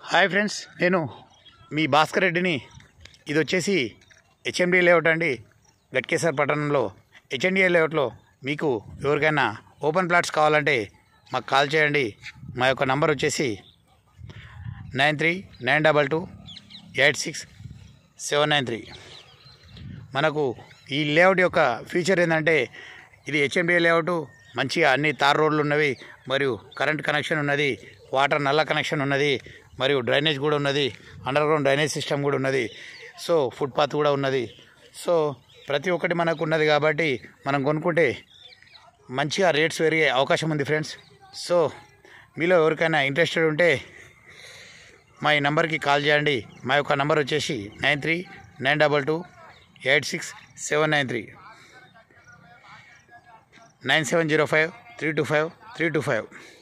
hi friends నేను మీ భాస్కర్ రెడ్డిని ఇది వచ్చేసి హెచ్ఎండి లేఅవుట్ అండి గట్కేసర్ పట్టణంలో హెచ్ఎండి లేఅవుట్లో మీకు ఎవరికైనా ఓపెన్ ప్లాట్స్ కావాలంటే మాకు కాల్ చేయండి మా యొక్క నంబర్ వచ్చేసి nine three nine double two eight six seven nine three మనకు ఈ లేఅవుట్ యొక్క ఫీచర్ ఏంటంటే ఇది హెచ్ఎండిఏ లేఅవుట్ మంచిగా అన్ని తార్ రోడ్లు ఉన్నవి మరియు కరెంట్ కనెక్షన్ ఉన్నది వాటర్ నల్ల కనెక్షన్ ఉన్నది మరియు డ్రైనేజ్ కూడా ఉన్నది అండర్ గ్రౌండ్ డ్రైనేజ్ సిస్టమ్ కూడా ఉన్నది సో ఫుట్పాత్ కూడా ఉన్నది సో ప్రతి ఒక్కటి మనకు ఉన్నది కాబట్టి మనం కొనుక్కుంటే మంచిగా రేట్స్ పెరిగే అవకాశం ఉంది ఫ్రెండ్స్ సో మీలో ఎవరికైనా ఇంట్రెస్టెడ్ ఉంటే మా ఈ నంబర్కి కాల్ చేయండి మా యొక్క నంబర్ వచ్చేసి nine three nine double two eight six seven nine three nine seven zero five three two five three two five